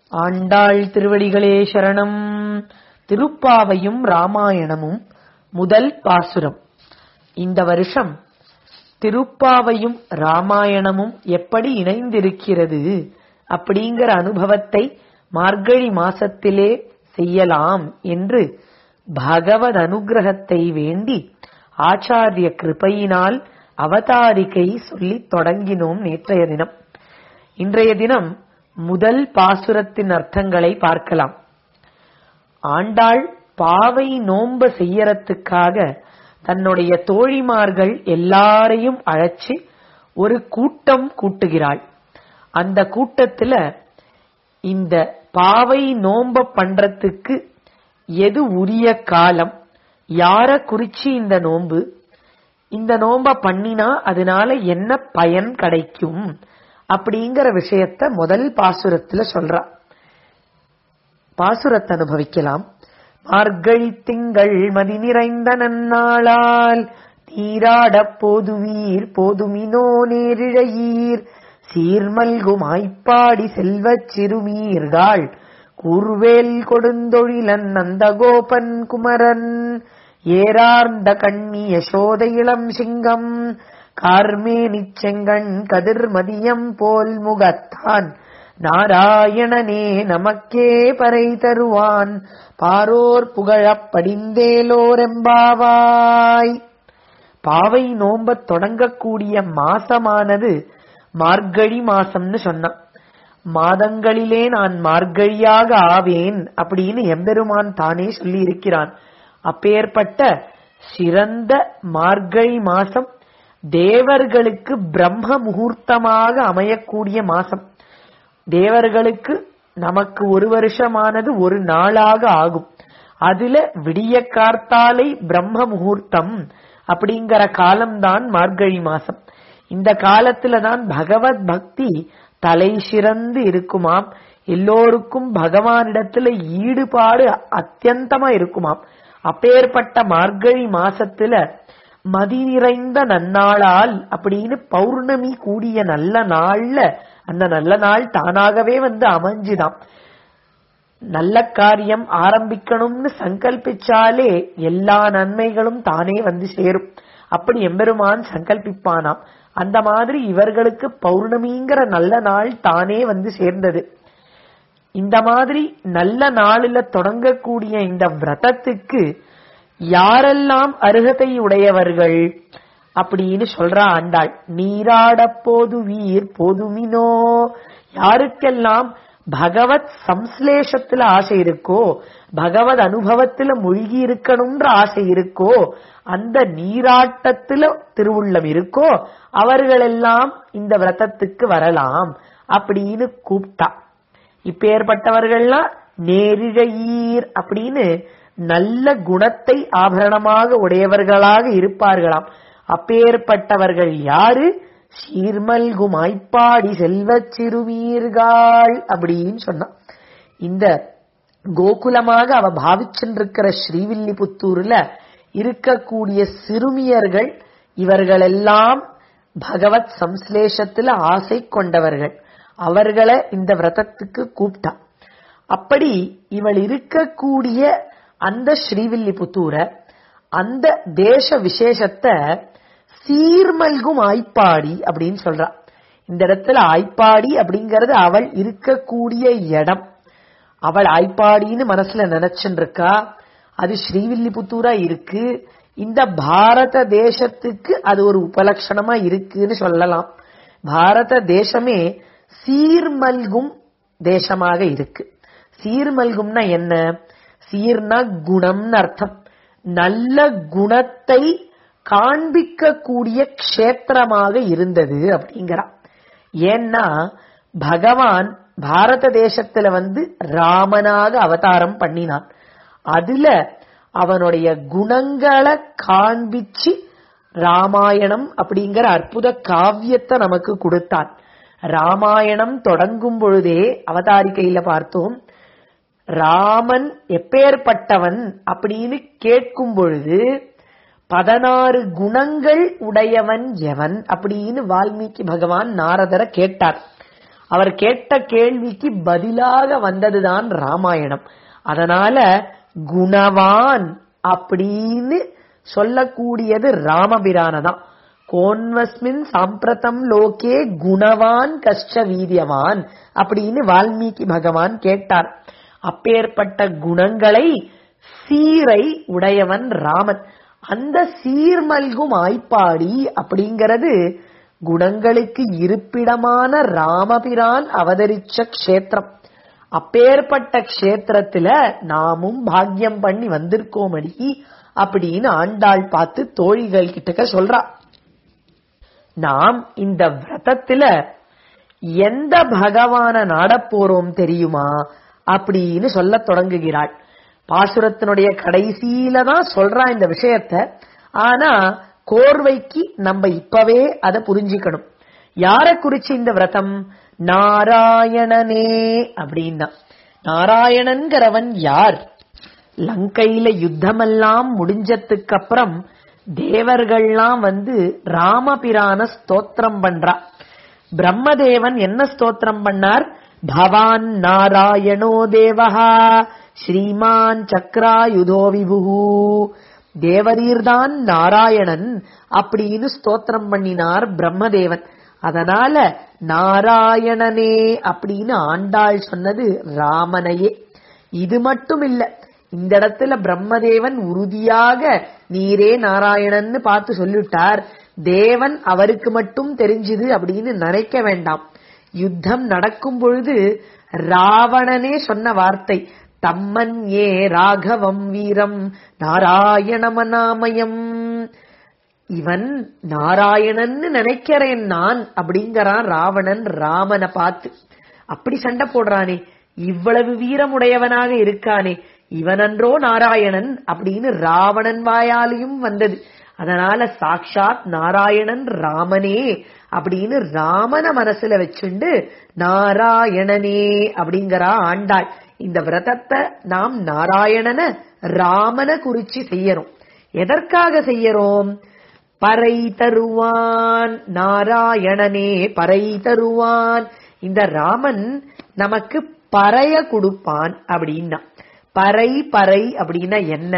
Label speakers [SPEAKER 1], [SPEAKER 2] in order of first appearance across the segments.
[SPEAKER 1] ஆண்டாள் திருவடிகளே சரணம் திருப்பாவையும் ராமாயணமும் முதல் பாசுரம் இந்த வருஷம் திருப்பாவையும் ராமாயணமும் எப்படி இணைந்திருக்கிறது அப்படிங்கிற அனுபவத்தை மார்கழி மாசத்திலே செய்யலாம் என்று பகவத் அனுகிரகத்தை வேண்டி ஆச்சாரிய கிருபையினால் அவதாரிகை சொல்லித் தொடங்கினோம் நேற்றைய தினம் இன்றைய தினம் முதல் பாசுரத்தின் அர்த்தங்களை பார்க்கலாம் ஆண்டாள் பாவை நோம்ப செய்யறதுக்காக தன்னுடைய தோழிமார்கள் எல்லாரையும் அழைச்சு ஒரு கூட்டம் கூட்டுகிறாள் அந்த கூட்டத்துல இந்த பாவை நோம்ப பண்றதுக்கு எது உரிய காலம் யார குறிச்சு இந்த நோன்பு இந்த நோம்ப பண்ணினா அதனால என்ன பயன் கிடைக்கும் அப்படிங்கிற விஷயத்த முதல் பாசுரத்துல சொல்றா பாசுரத்தை அனுபவிக்கலாம் மார்கழி திங்கள் மதி நிறைந்த நன்னாளால் நீராடப் போதுவீர் போதுமினோ நேரிழையீர் சீர்மல்கும் ஆய்ப்பாடி செல்வச் சிறுமீர்கள் கூர்வேல் கொடுந்தொழிலன் நந்தகோபன் குமரன் ஏரார்ந்த கண்ணி யசோத இளம் சிங்கம் கார்மேனிச் செங்கண் கதிர்மதியம் போல் முகத்தான் நாராயணனே நமக்கே பறை தருவான் பாரோர் புகழப் படிந்தேலோரெம்பாவாய் பாவை நோம்பத் தொடங்கக்கூடிய மாசமானது மார்கழி மாசம்னு சொன்னான் மாதங்களிலே நான் மார்கழியாக ஆவேன் அப்படின்னு எம்பெருமான் தானே சொல்லி இருக்கிறான் அப்பேற்பட்ட சிறந்த மார்கழி மாசம் தேவர்களுக்கு பிரம்ம முகூர்த்தமாக அமையக்கூடிய மாசம் தேவர்களுக்கு நமக்கு ஒரு வருஷமானது ஒரு நாளாக ஆகும் அதுல விடிய கார்த்தாலை பிரம்ம முகூர்த்தம் அப்படிங்கிற காலம்தான் மார்கழி மாசம் இந்த காலத்துல தான் பகவத் பக்தி தலை சிறந்து இருக்குமாம் எல்லோருக்கும் பகவானிடத்துல ஈடுபாடு அத்தியந்தமா இருக்குமாம் அப்பேற்பட்ட மார்கழி மாசத்துல மதி நிறைந்த நன்னாளால் அப்படின்னு பௌர்ணமி கூடிய நல்ல நாள்ல அந்த நல்ல நாள் தானாகவே வந்து அமைஞ்சுதாம் நல்ல காரியம் ஆரம்பிக்கணும்னு சங்கல்பிச்சாலே எல்லா நன்மைகளும் தானே வந்து சேரும் அப்படி எம்பெருமான் சங்கல்பிப்பானாம் அந்த மாதிரி இவர்களுக்கு பௌர்ணமிங்கிற நல்ல நாள் தானே வந்து சேர்ந்தது இந்த மாதிரி நல்ல நாளில தொடங்கக்கூடிய இந்த விரதத்துக்கு யாரெல்லாம் அருகதை உடையவர்கள் அப்படின்னு சொல்றா ஆண்டாள் நீராட போது வீர் போதுமினோ யாருக்கெல்லாம் பகவத் சம்ஸ்லேஷத்துல ஆசை இருக்கோ பகவத் அனுபவத்துல மூழ்கி இருக்கணும்ன்ற ஆசை இருக்கோ அந்த நீராட்டத்துல திருவுள்ளம் இருக்கோ அவர்களெல்லாம் இந்த விரதத்துக்கு வரலாம் அப்படின்னு கூப்பிட்டா இப்பேற்பட்டவர்கள்லாம் நேரிழையீர் அப்படின்னு நல்ல குணத்தை ஆபரணமாக உடையவர்களாக இருப்பார்களாம் அப்பேற்பட்டவர்கள் யாரு சீர்மல்கும் ஆய்ப்பாடி செல்வச் சிறுமீர்கள் அப்படின்னு சொன்னான் இந்த கோகுலமாக அவ பாவிச்சுருக்கிற ஸ்ரீவில்லிபுத்தூர்ல இருக்கக்கூடிய சிறுமியர்கள் இவர்களெல்லாம் பகவத் சம்ஸ்லேஷத்துல ஆசை கொண்டவர்கள் அவர்களை இந்த விரதத்துக்கு கூப்பிட்டா அப்படி இவள் இருக்கக்கூடிய அந்த ஸ்ரீவில்லிபுத்தூர அந்த தேச விசேஷத்தை சீர்மல்கும் ஆய்ப்பாடி அப்படின்னு சொல்றா இந்த இடத்துல ஆய்ப்பாடி அப்படிங்கறது அவள் இருக்கக்கூடிய இடம் அவள் ஆய்ப்பாடின்னு மனசுல நினைச்சுட்டு இருக்கா அது ஸ்ரீவில்லிபுத்தூரா இருக்கு இந்த பாரத தேசத்துக்கு அது ஒரு உபலட்சணமா இருக்குன்னு சொல்லலாம் பாரத தேசமே சீர்மல்கும் தேசமாக இருக்கு சீர்மல்கும்னா என்ன சீர்னா குணம்னு அர்த்தம் நல்ல குணத்தை காண்பிக்கக்கூடிய க்ஷேத்திரமாக இருந்தது அப்படிங்கிறா ஏன்னா பகவான் பாரத தேசத்துல வந்து ராமனாக அவதாரம் பண்ணினான் அதுல அவனுடைய குணங்களை காண்பிச்சு ராமாயணம் அப்படிங்கிற அற்புத காவியத்தை நமக்கு கொடுத்தான் ராமாயணம் தொடங்கும் பொழுதே அவதாரிக்கையில பார்த்தோம் ராமன் எப்பேற்பட்டவன் அப்படின்னு கேட்கும் பொழுது பதினாறு குணங்கள் உடையவன் எவன் அப்படின்னு வால்மீகி பகவான் நாரதரை கேட்டார் அவர் கேட்ட கேள்விக்கு பதிலாக வந்ததுதான் ராமாயணம் அதனால குணவான் அப்படின்னு சொல்லக்கூடியது ராமபிரான தான் கோன்வஸ்மின் சாம்பிரதம் லோகே குணவான் கஷ்ட வீரியவான் அப்படின்னு வால்மீகி பகவான் கேட்டார் அப்பேற்பட்ட குணங்களை சீரை உடையவன் ராமன் அந்த சீர்மல்கும் ஆய்ப்பாடி அப்படிங்கிறது குணங்களுக்கு இருப்பிடமான ராமபிரான் அவதரிச்ச க்ஷேத்திரம் அப்பேற்பட்ட க்ஷேத்திரத்துல நாமும் பாக்கியம் பண்ணி வந்திருக்கோமடி அப்படின்னு ஆண்டாள் பார்த்து தோழிகள் கிட்டக்க சொல்றா நாம் இந்த விரதத்துல எந்த பகவான நாடப் போறோம் தெரியுமா அப்படின்னு சொல்ல தொடங்குகிறாள் பாசுரத்தினுடைய கடைசியில தான் சொல்றா இந்த விஷயத்த ஆனா கோர்வைக்கு நம்ம இப்பவே அதை புரிஞ்சுக்கணும் யார குறிச்சு இந்த விரதம் நாராயணனே அப்படின்னா நாராயணன்கிறவன் யார் லங்கையில யுத்தமெல்லாம் முடிஞ்சதுக்கு அப்புறம் தேவர்கள்லாம் வந்து ராமபிரான ஸ்தோத்திரம் பண்றா பிரம்மதேவன் என்ன ஸ்தோத்திரம் பண்ணார் பவான் நாராயணோ தேவஹா ஸ்ரீமான் சக்ராயுதோ விபுகு தேவரீர்தான் நாராயணன் அப்படின்னு ஸ்தோத்திரம் பண்ணினார் பிரம்மதேவன் அதனால நாராயணனே அப்படின்னு ஆண்டாள் சொன்னது ராமனையே இது மட்டும் இல்ல இந்த இடத்துல பிரம்மதேவன் உறுதியாக நீரே நாராயணன்னு பார்த்து சொல்லிட்டார் தேவன் அவருக்கு மட்டும் தெரிஞ்சுது அப்படின்னு நினைக்க வேண்டாம் யுத்தம் நடக்கும் பொழுது ராவணனே சொன்ன வார்த்தை தம்மன் ஏ ராகவம் வீரம் நாராயணமநாமயம் இவன் நாராயணன்னு நினைக்கிறேன் நான் அப்படிங்கறான் ராவணன் ராமனை பார்த்து அப்படி சண்டை போடுறானே இவ்வளவு வீரமுடையவனாக இருக்கானே இவனன்றோ நாராயணன் அப்படின்னு ராவணன் வாயாலையும் வந்தது அதனால சாக்ஷாத் நாராயணன் ராமனே அப்படின்னு ராமன மனசுல வச்சுண்டு நாராயணனே அப்படிங்கறா ஆண்டாள் இந்த விரதத்தை நாம் நாராயணன ராமன குறிச்சு செய்யறோம் எதற்காக செய்யறோம் பறை தருவான் நாராயணனே பறை தருவான் இந்த ராமன் நமக்கு பறைய கொடுப்பான் அப்படின்னா பறை பறை அப்படின்னா என்ன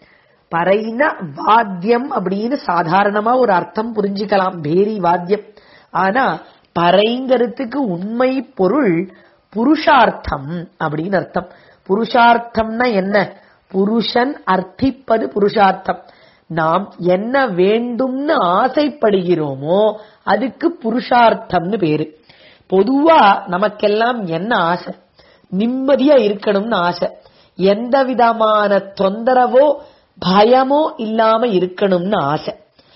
[SPEAKER 1] பறைனா வாத்தியம் அப்படின்னு சாதாரணமா ஒரு அர்த்தம் புரிஞ்சுக்கலாம் பேரி வாத்தியம் ஆனா பறைங்கிறதுக்கு உண்மை பொருள் புருஷார்த்தம் அப்படின்னு அர்த்தம் புருஷார்த்தம்னா என்ன புருஷன் அர்த்திப்பது புருஷார்த்தம் நாம் என்ன வேண்டும்னு ஆசைப்படுகிறோமோ அதுக்கு புருஷார்த்தம்னு பேரு பொதுவா நமக்கெல்லாம் என்ன ஆசை நிம்மதியா இருக்கணும்னு ஆசை எந்த விதமான தொந்தரவோ பயமோ இல்லாம இருக்கணும்னு ஆசை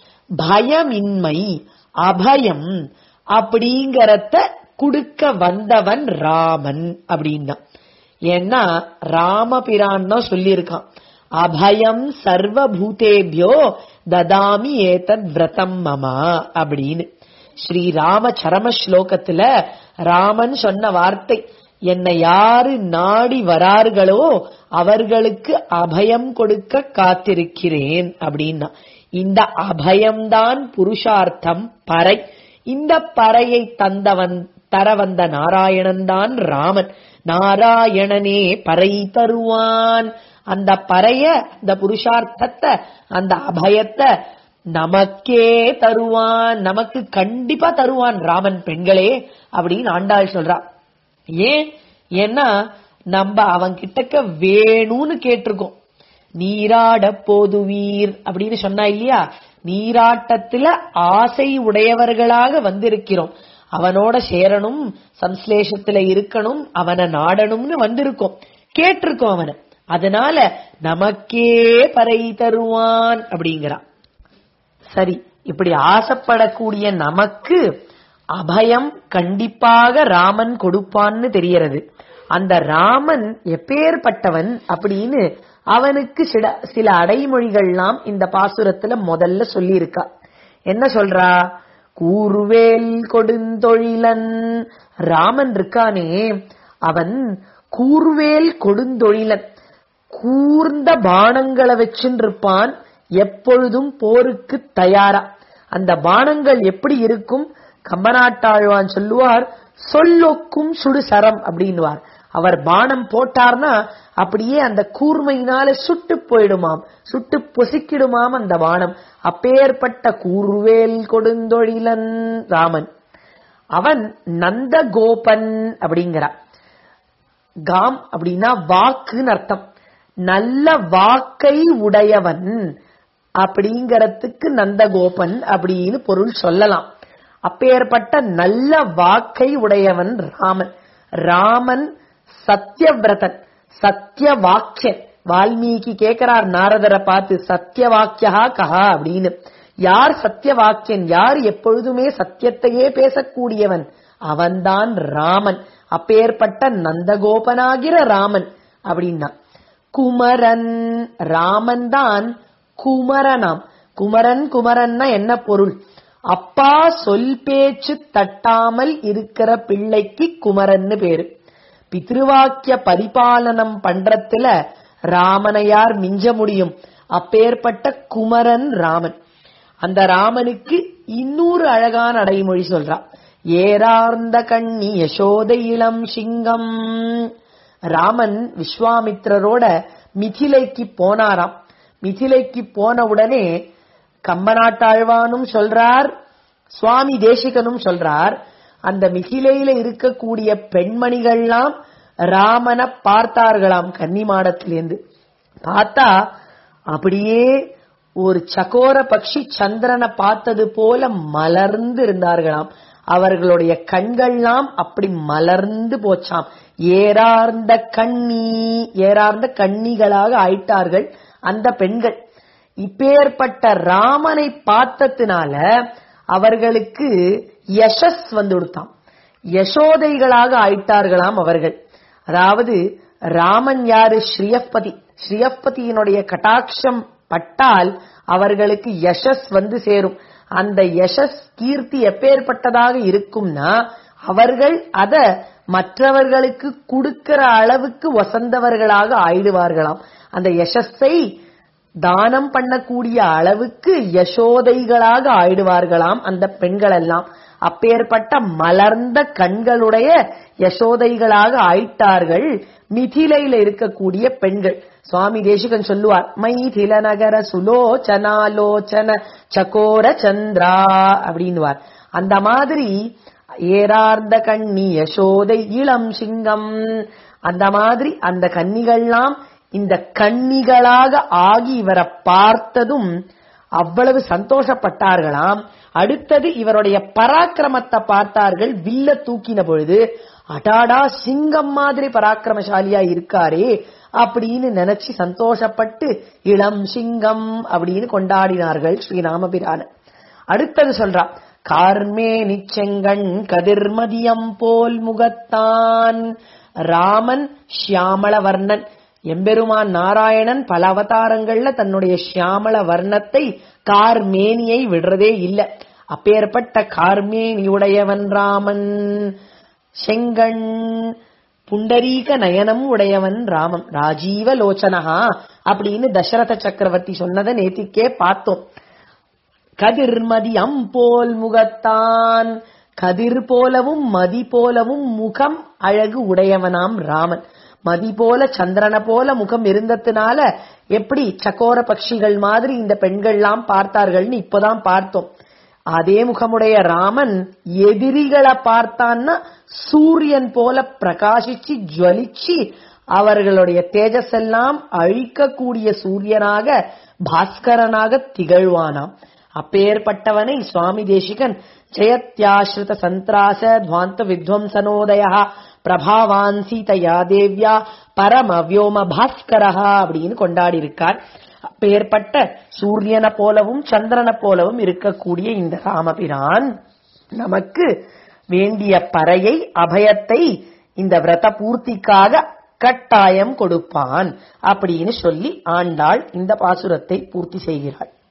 [SPEAKER 1] பயமின்மை அபயம் அப்படிங்கறத குடுக்க வந்தவன் ராமன் அப்படின்னா ஏன்னா ராமபிரான் தான் சொல்லியிருக்கான் அபயம் சர்வபூதேபியோ ததாமி ஏதத் விரதம் மமா அப்படின்னு ஸ்ரீராம சரம ஸ்லோகத்துல ராமன் சொன்ன வார்த்தை என்னை யாரு நாடி வரார்களோ அவர்களுக்கு அபயம் கொடுக்க காத்திருக்கிறேன் அப்படின்னா இந்த அபயம்தான் புருஷார்த்தம் பறை இந்த பறையை தந்தவன் தர வந்த நாராயணன் தான் ராமன் நாராயணனே பறை தருவான் அந்த பறைய இந்த புருஷார்த்தத்தை அந்த அபயத்தை நமக்கே தருவான் நமக்கு கண்டிப்பா தருவான் ராமன் பெண்களே அப்படின்னு ஆண்டாள் சொல்றா ஏன் ஏன்னா நம்ம அவன் கிட்டக்க வேணும்னு கேட்டிருக்கோம் நீராட போதுவீர் அப்படின்னு சொன்னா இல்லையா நீராட்டத்துல ஆசை உடையவர்களாக வந்திருக்கிறோம் அவனோட சேரணும் சம்ஸ்லேஷத்துல இருக்கணும் அவனை நாடணும்னு வந்திருக்கோம் கேட்டிருக்கோம் அவனை அதனால நமக்கே பறை தருவான் அப்படிங்கிறான் சரி இப்படி ஆசைப்படக்கூடிய நமக்கு அபயம் கண்டிப்பாக ராமன் கொடுப்பான்னு தெரியறது அந்த ராமன் எப்பேற்பட்டவன் அப்படின்னு அவனுக்கு சில சில அடைமொழிகள்லாம் இந்த பாசுரத்துல முதல்ல சொல்லியிருக்கா என்ன சொல்றா கூர்வேல் கொடுந்தொழிலன் ராமன் இருக்கானே அவன் கூர்வேல் கொடுந்தொழிலன் கூர்ந்த பானங்களை வச்சுட்டு இருப்பான் எப்பொழுதும் போருக்கு தயாரா அந்த பானங்கள் எப்படி இருக்கும் கம்பநாட்டாழ்வான் சொல்லுவார் சொல்லொக்கும் சுடுசரம் அப்படின்னுவார் அவர் பானம் போட்டார்னா அப்படியே அந்த கூர்மையினால சுட்டு போயிடுமாம் சுட்டு பொசுக்கிடுமாம் அந்த பானம் அப்பேற்பட்ட கூர்வேல் கொடுந்தொழிலன் ராமன் அவன் நந்தகோபன் அப்படிங்கிறான் காம் அப்படின்னா வாக்குன்னு அர்த்தம் நல்ல வாக்கை உடையவன் அப்படிங்கறதுக்கு நந்தகோபன் அப்படின்னு பொருள் சொல்லலாம் அப்பேற்பட்ட நல்ல வாக்கை உடையவன் ராமன் ராமன் சத்தியவிரதன் சத்திய வாக்கியன் வால்மீகி கேட்கிறார் நாரதரை பார்த்து சத்திய வாக்கியா கஹா அப்படின்னு யார் சத்திய வாக்கியன் யார் எப்பொழுதுமே சத்தியத்தையே பேசக்கூடியவன் அவன்தான் ராமன் அப்பேற்பட்ட நந்தகோபனாகிற ராமன் அப்படின்னா குமரன் ராமன் தான் குமரனாம் குமரன் குமரன்னா என்ன பொருள் அப்பா சொல் பேச்சு தட்டாமல் இருக்கிற பிள்ளைக்கு குமரன்னு பேரு பித்ருவாக்கிய பரிபாலனம் பண்றதுல ராமனை யார் மிஞ்ச முடியும் அப்பேற்பட்ட குமரன் ராமன் அந்த ராமனுக்கு இன்னொரு அழகான அடைமொழி சொல்றான் ஏறார்ந்த கண்ணி யசோதை இளம் சிங்கம் ராமன் விஸ்வாமித்ரரோட மிதிலைக்கு போனாராம் மிதிலைக்கு போன உடனே கம்பநாட்டாழ்வானும் சொல்றார் சுவாமி தேசிகனும் சொல்றார் அந்த மிதிலையில இருக்கக்கூடிய பெண்மணிகள்லாம் ராமனை பார்த்தார்களாம் கன்னிமாடத்திலேருந்து பார்த்தா அப்படியே ஒரு சகோர பக்ஷி சந்திரனை பார்த்தது போல மலர்ந்து இருந்தார்களாம் அவர்களுடைய கண்கள்லாம் அப்படி மலர்ந்து போச்சாம் ஏறார்ந்த கண்ணி ஏறார்ந்த கண்ணிகளாக ஆயிட்டார்கள் அந்த பெண்கள் இப்பேற்பட்ட ராமனை பார்த்ததுனால அவர்களுக்கு யசஸ் வந்து கொடுத்தாம் யசோதைகளாக ஆயிட்டார்களாம் அவர்கள் அதாவது ராமன் யாரு ஸ்ரீயப்பதி ஸ்ரீயப்பதியினுடைய கட்டாட்சம் பட்டால் அவர்களுக்கு யசஸ் வந்து சேரும் அந்த யசஸ் கீர்த்தி எப்பேற்பட்டதாக இருக்கும்னா அவர்கள் அத மற்றவர்களுக்கு கொடுக்கிற அளவுக்கு வசந்தவர்களாக ஆயிடுவார்களாம் அந்த யசஸை தானம் பண்ணக்கூடிய அளவுக்கு யசோதைகளாக ஆயிடுவார்களாம் அந்த பெண்கள் எல்லாம் அப்பேற்பட்ட மலர்ந்த கண்களுடைய யசோதைகளாக ஆயிட்டார்கள் மிதிலையில இருக்கக்கூடிய பெண்கள் சுவாமி தேசிகன் சொல்லுவார் மைதில நகர சுலோச்சனாலோச்சன சகோர சந்திரா அப்படின்னுவார் அந்த மாதிரி ஏறார்ந்த கண்ணி யசோதை இளம் சிங்கம் அந்த மாதிரி அந்த கன்னிகள்லாம் இந்த கன்னிகளாக ஆகி இவரை பார்த்ததும் அவ்வளவு சந்தோஷப்பட்டார்களாம் அடுத்தது இவருடைய பராக்கிரமத்தை பார்த்தார்கள் வில்ல தூக்கின பொழுது அடாடா சிங்கம் மாதிரி பராக்கிரமசாலியா இருக்காரே அப்படின்னு நினைச்சு சந்தோஷப்பட்டு இளம் சிங்கம் அப்படின்னு கொண்டாடினார்கள் ஸ்ரீராமபிரான அடுத்தது சொல்றா கார்மே நிச்செங்கண் கதிர்மதியம் போல் முகத்தான் ராமன் ஷியாமள வர்ணன் எம்பெருமான் நாராயணன் பல அவதாரங்கள்ல தன்னுடைய ஷியாமள வர்ணத்தை கார்மேனியை விடுறதே இல்ல அப்பேற்பட்ட கார்மேனியுடையவன் ராமன் செங்கண் புண்டரீக நயனம் உடையவன் ராமம் ராஜீவ லோச்சனஹா அப்படின்னு தசரத சக்கரவர்த்தி சொன்னதை நேத்திக்கே பார்த்தோம் கதிர்மதி அம்போல் முகத்தான் கதிர் போலவும் மதி போலவும் முகம் அழகு உடையவனாம் ராமன் மதி போல சந்திரனை போல முகம் இருந்ததுனால எப்படி சக்கோர பட்சிகள் மாதிரி இந்த பெண்கள்லாம் பார்த்தார்கள்னு இப்பதான் பார்த்தோம் அதே முகமுடைய ராமன் எதிரிகளை பார்த்தான்னா சூரியன் போல பிரகாசிச்சு ஜுவலிச்சு அவர்களுடைய தேஜஸ் எல்லாம் அழிக்கக்கூடிய சூரியனாக பாஸ்கரனாக திகழ்வானாம் அப்பேற்பட்டவனை சுவாமி தேசிகன் ஜெயத்யாஸ்ருத சந்திராச துவாந்த வித்வம்சனோதய பிரபாவான் சீதையா தேவ்யா பரம வியோம பாஸ்கரஹா அப்படின்னு கொண்டாடி இருக்கார் அப்பேற்பட்ட சூரியனை போலவும் சந்திரனை போலவும் இருக்கக்கூடிய இந்த ராமபிரான் நமக்கு வேண்டிய பறையை அபயத்தை இந்த விரத பூர்த்திக்காக கட்டாயம் கொடுப்பான் அப்படின்னு சொல்லி ஆண்டாள் இந்த பாசுரத்தை பூர்த்தி செய்கிறாள்